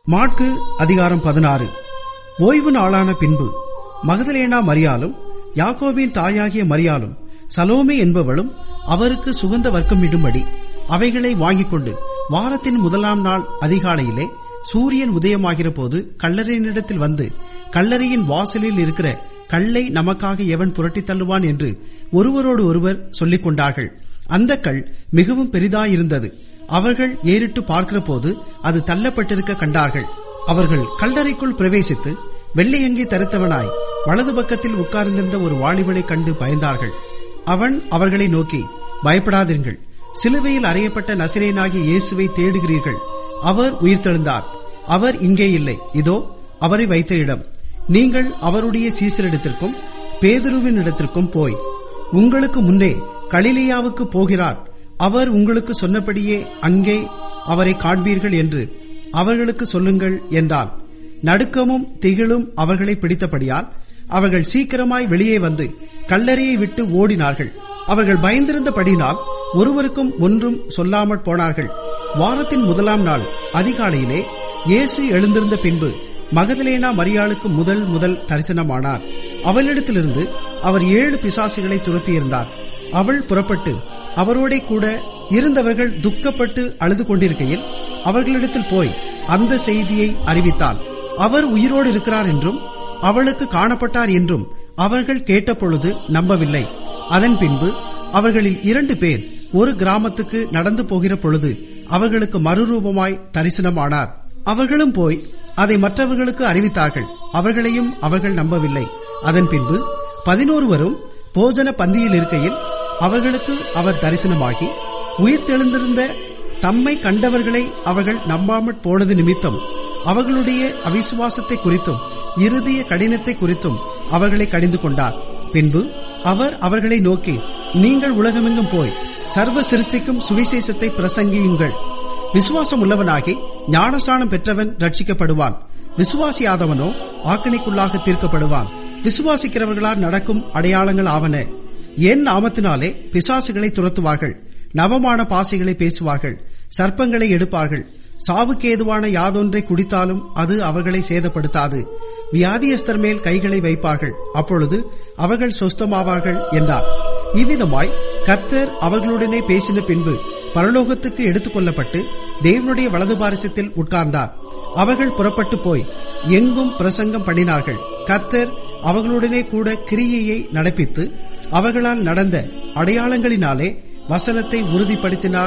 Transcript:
மாற்கு அதிகாரம் பதினாறு ஓய்வு நாளான பின்பு மகதலேனா மரியாலும் யாக்கோபின் தாயாகிய மரியாலும் சலோமே என்பவளும் அவருக்கு சுகந்த வர்க்கம் இடும்படி அவைகளை வாங்கிக் கொண்டு வாரத்தின் முதலாம் நாள் அதிகாலையிலே சூரியன் உதயமாகிற போது கல்லறையினிடத்தில் வந்து கல்லறையின் வாசலில் இருக்கிற கல்லை நமக்காக எவன் புரட்டித் தள்ளுவான் என்று ஒருவரோடு ஒருவர் சொல்லிக் கொண்டார்கள் அந்த கல் மிகவும் பெரிதாயிருந்தது அவர்கள் ஏறிட்டு பார்க்கிற போது அது தள்ளப்பட்டிருக்க கண்டார்கள் அவர்கள் கல்லறைக்குள் பிரவேசித்து வெள்ளையங்கி தரித்தவனாய் வலது பக்கத்தில் உட்கார்ந்திருந்த ஒரு வாலிபனை கண்டு பயந்தார்கள் அவன் அவர்களை நோக்கி பயப்படாதீர்கள் சிலுவையில் அறையப்பட்ட நசிரேனாகிய இயேசுவை தேடுகிறீர்கள் அவர் உயிர்த்தெழுந்தார் அவர் இங்கே இல்லை இதோ அவரை வைத்த இடம் நீங்கள் அவருடைய சீசரிடத்திற்கும் பேதுருவின் இடத்திற்கும் போய் உங்களுக்கு முன்னே கலிலியாவுக்கு போகிறார் அவர் உங்களுக்கு சொன்னபடியே அங்கே அவரை காண்பீர்கள் என்று அவர்களுக்கு சொல்லுங்கள் என்றான் நடுக்கமும் திகிலும் அவர்களை பிடித்தபடியால் அவர்கள் சீக்கிரமாய் வெளியே வந்து கல்லறையை விட்டு ஓடினார்கள் அவர்கள் பயந்திருந்தபடினால் ஒருவருக்கும் ஒன்றும் சொல்லாமற் போனார்கள் வாரத்தின் முதலாம் நாள் அதிகாலையிலே இயேசு எழுந்திருந்த பின்பு மகதலேனா மரியாளுக்கு முதல் முதல் தரிசனமானார் அவளிடத்திலிருந்து அவர் ஏழு பிசாசுகளை துரத்தியிருந்தார் அவள் புறப்பட்டு அவரோடே கூட இருந்தவர்கள் துக்கப்பட்டு அழுது கொண்டிருக்கையில் அவர்களிடத்தில் போய் அந்த செய்தியை அறிவித்தாள் அவர் உயிரோடு இருக்கிறார் என்றும் அவளுக்கு காணப்பட்டார் என்றும் அவர்கள் கேட்டபொழுது நம்பவில்லை அதன் பின்பு அவர்களில் இரண்டு பேர் ஒரு கிராமத்துக்கு நடந்து போகிற பொழுது அவர்களுக்கு மறுரூபமாய் தரிசனமானார் அவர்களும் போய் அதை மற்றவர்களுக்கு அறிவித்தார்கள் அவர்களையும் அவர்கள் நம்பவில்லை அதன் பின்பு பதினோருவரும் போஜன பந்தியில் இருக்கையில் அவர்களுக்கு அவர் தரிசனமாகி உயிர் தெழுந்திருந்த தம்மை கண்டவர்களை அவர்கள் நம்பாமற் போனது நிமித்தம் அவர்களுடைய அவிசுவாசத்தை குறித்தும் இறுதிய கடினத்தை குறித்தும் அவர்களை கடிந்து கொண்டார் பின்பு அவர் அவர்களை நோக்கி நீங்கள் உலகமெங்கும் போய் சர்வ சிருஷ்டிக்கும் சுவிசேஷத்தை பிரசங்கியுங்கள் விசுவாசம் உள்ளவனாகி ஞானஸ்நானம் பெற்றவன் ரட்சிக்கப்படுவான் விசுவாசியாதவனோ ஆக்கணிக்குள்ளாக தீர்க்கப்படுவான் விசுவாசிக்கிறவர்களால் நடக்கும் அடையாளங்கள் ஆவன என் நாமத்தினாலே பிசாசுகளை துரத்துவார்கள் நவமான பாசைகளை பேசுவார்கள் சர்ப்பங்களை எடுப்பார்கள் சாவுக்கேதுவான யாதொன்றை குடித்தாலும் அது அவர்களை சேதப்படுத்தாது வியாதியஸ்தர் மேல் கைகளை வைப்பார்கள் அப்பொழுது அவர்கள் சொஸ்தமாவார்கள் என்றார் இவ்விதமாய் கர்த்தர் அவர்களுடனே பேசின பின்பு பரலோகத்துக்கு எடுத்துக் கொள்ளப்பட்டு தேவனுடைய வலது பாரிசத்தில் உட்கார்ந்தார் அவர்கள் புறப்பட்டு போய் எங்கும் பிரசங்கம் பண்ணினார்கள் கர்த்தர் அவர்களுடனே கூட கிரியையை நடப்பித்து அவர்களால் நடந்த அடையாளங்களினாலே வசனத்தை உறுதிப்படுத்தினார்